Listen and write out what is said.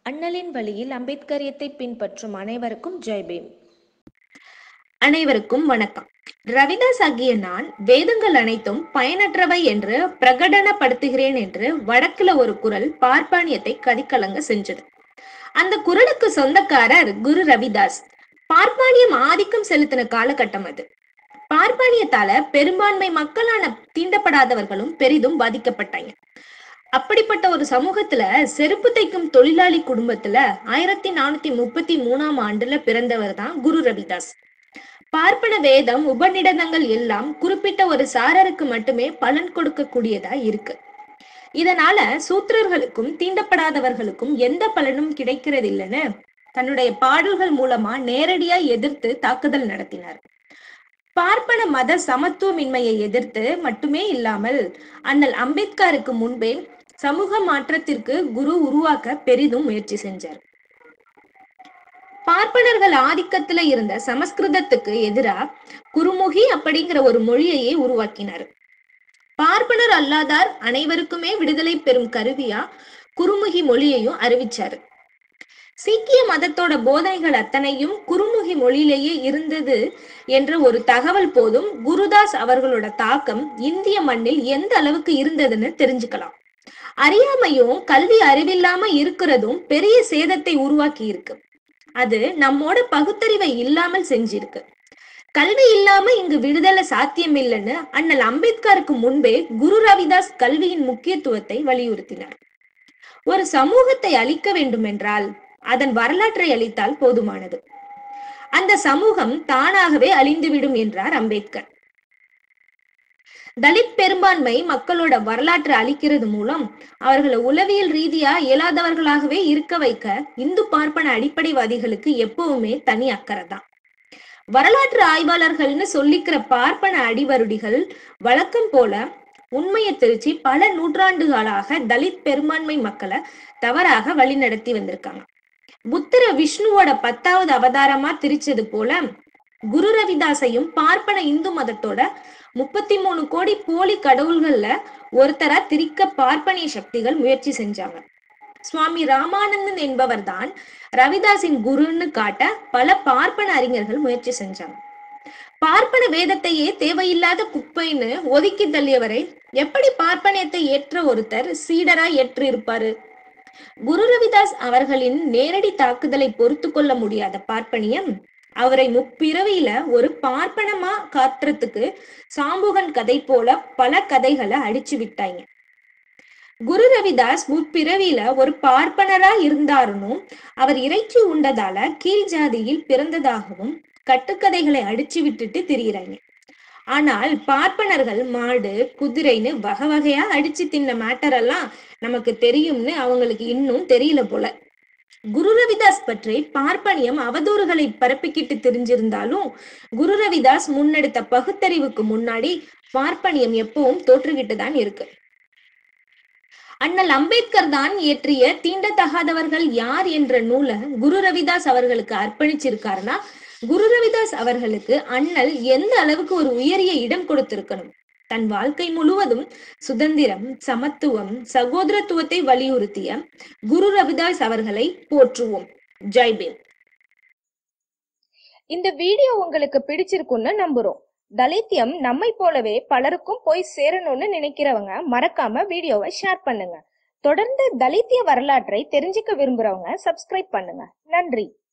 அண்ணலின் வழியில் அம்பேத்கரியத்தை பின்பற்றும் அனைவருக்கும் ஜெய்பீம் அனைவருக்கும் வணக்கம் ரவிதாஸ் ஆகிய நான் வேதங்கள் அனைத்தும் பயனற்றவை என்று பிரகடனப்படுத்துகிறேன் என்று வடக்குல ஒரு குரல் பார்ப்பானியத்தை கதிக்கலங்க செஞ்சது அந்த குரலுக்கு சொந்தக்காரர் குரு ரவிதாஸ் பார்ப்பானியம் ஆதிக்கம் செலுத்தின காலகட்டம் அது பார்ப்பானியத்தால பெரும்பான்மை மக்களான தீண்டப்படாதவர்களும் பெரிதும் பாதிக்கப்பட்டாங்க அப்படிப்பட்ட ஒரு சமூகத்துல செருப்பு தைக்கும் தொழிலாளி குடும்பத்துல ஆயிரத்தி நானூத்தி முப்பத்தி மூணாம் ஆண்டுல பிறந்தவர் தான் குரு ரவிதாஸ் பார்ப்பன வேதம் உபநிடதங்கள் எல்லாம் குறிப்பிட்ட ஒரு சாரருக்கு மட்டுமே பலன் கொடுக்கக்கூடியதா இருக்கு இதனால சூத்திரர்களுக்கும் தீண்டப்படாதவர்களுக்கும் எந்த பலனும் கிடைக்கிறது இல்லைன்னு தன்னுடைய பாடல்கள் மூலமா நேரடியா எதிர்த்து தாக்குதல் நடத்தினார் பார்ப்பன மத சமத்துவமின்மையை எதிர்த்து மட்டுமே இல்லாமல் அண்ணல் அம்பேத்கருக்கு முன்பே சமூக மாற்றத்திற்கு குரு உருவாக்க பெரிதும் முயற்சி செஞ்சார் பார்ப்பனர்கள் ஆதிக்கத்துல இருந்த சமஸ்கிருதத்துக்கு எதிரா குருமுகி அப்படிங்கிற ஒரு மொழியையே உருவாக்கினார் பார்ப்பனர் அல்லாதார் அனைவருக்குமே விடுதலை பெறும் கருவியா குருமுகி மொழியையும் அறிவிச்சாரு சீக்கிய மதத்தோட போதனைகள் அத்தனையும் குருமுகி மொழியிலேயே இருந்தது என்ற ஒரு தகவல் போதும் குருதாஸ் அவர்களோட தாக்கம் இந்திய மண்ணில் எந்த அளவுக்கு இருந்ததுன்னு தெரிஞ்சுக்கலாம் அறியாமையும் கல்வி அறிவில்லாம இருக்கிறதும் பெரிய சேதத்தை உருவாக்கி இருக்கு அது நம்மோட பகுத்தறிவை இல்லாமல் செஞ்சிருக்கு கல்வி இல்லாம இங்கு விடுதலை சாத்தியம் இல்லைன்னு அண்ணல் அம்பேத்கருக்கு முன்பே குரு ரவிதாஸ் கல்வியின் முக்கியத்துவத்தை வலியுறுத்தினார் ஒரு சமூகத்தை அழிக்க வேண்டும் என்றால் அதன் வரலாற்றை அளித்தால் போதுமானது அந்த சமூகம் தானாகவே அழிந்துவிடும் என்றார் அம்பேத்கர் தலித் பெரும்பான்மை மக்களோட வரலாற்றை அளிக்கிறது மூலம் அவர்களை உளவியல் ரீதியா இயலாதவர்களாகவே இருக்க வைக்க இந்து பார்ப்பன அடிப்படைவாதிகளுக்கு எப்பவுமே தனி அக்கறை தான் வரலாற்று ஆய்வாளர்கள்னு சொல்லிக்கிற பார்ப்பன அடிவருடிகள் வழக்கம் போல உண்மையை தெரிச்சு பல நூற்றாண்டுகளாக தலித் பெரும்பான்மை மக்களை தவறாக வழிநடத்தி வந்திருக்காங்க புத்தர விஷ்ணுவோட பத்தாவது அவதாரமா திரிச்சது போல குரு ரவிதாசையும் பார்ப்பன இந்து மதத்தோட முப்பத்தி மூணு கோடி போலி கடவுள்கள்ல ஒருத்தரா திரிக்க பார்ப்பனிய சக்திகள் முயற்சி செஞ்சாங்க சுவாமி ராமானந்தன் என்பவர் தான் ரவிதாஸின் குருன்னு காட்ட பல பார்ப்பன அறிஞர்கள் முயற்சி செஞ்சாங்க பார்ப்பன வேதத்தையே தேவையில்லாத குப்பைன்னு ஒதுக்கி தள்ளியவரை எப்படி பார்ப்பனியத்தை ஏற்ற ஒருத்தர் சீடரா ஏற்று இருப்பாரு குரு ரவிதாஸ் அவர்களின் நேரடி தாக்குதலை பொறுத்து கொள்ள முடியாத பார்ப்பனியம் அவரை முப்பிறவியில ஒரு பார்ப்பனமா காட்டுறதுக்கு சாம்புகன் கதை போல பல கதைகளை அடிச்சு விட்டாங்க குரு ரவிதாஸ் முற்பிறவியில ஒரு பார்ப்பனரா இருந்தாருனும் அவர் இறைச்சி உண்டதால கீழ் ஜாதியில் பிறந்ததாகவும் கட்டுக்கதைகளை அடிச்சு விட்டுட்டு திரியிறாங்க ஆனால் பார்ப்பனர்கள் மாடு குதிரைன்னு வகை வகையா அடிச்சு தின்ன மேட்டர் எல்லாம் நமக்கு தெரியும்னு அவங்களுக்கு இன்னும் தெரியல போல குரு ரவிதாஸ் பற்றி பார்ப்பனியம் அவதூறுகளை பரப்பிக்கிட்டு தெரிஞ்சிருந்தாலும் குரு ரவிதாஸ் முன்னெடுத்த பகுத்தறிவுக்கு முன்னாடி பார்ப்பனியம் எப்பவும் தோற்றுகிட்டு தான் இருக்கு அண்ணல் அம்பேத்கர் தான் இயற்றிய தீண்டத்தகாதவர்கள் யார் என்ற நூலை குரு ரவிதாஸ் அவர்களுக்கு அர்ப்பணிச்சிருக்காருன்னா குரு ரவிதாஸ் அவர்களுக்கு அண்ணல் எந்த அளவுக்கு ஒரு உயரிய இடம் கொடுத்திருக்கணும் தன் வாழ்க்கை முழுவதும் சுதந்திரம் சமத்துவம் சகோதரத்துவத்தை வலியுறுத்திய குரு ரவிதாஸ் அவர்களை போற்றுவோம் ஜெய்பீம் இந்த வீடியோ உங்களுக்கு பிடிச்சிருக்குன்னு நம்புறோம் தலித்தியம் நம்மை போலவே பலருக்கும் போய் சேரணும்னு நினைக்கிறவங்க மறக்காம வீடியோவை ஷேர் பண்ணுங்க தொடர்ந்து தலித்திய வரலாற்றை தெரிஞ்சுக்க விரும்புறவங்க சப்ஸ்கிரைப் பண்ணுங்க நன்றி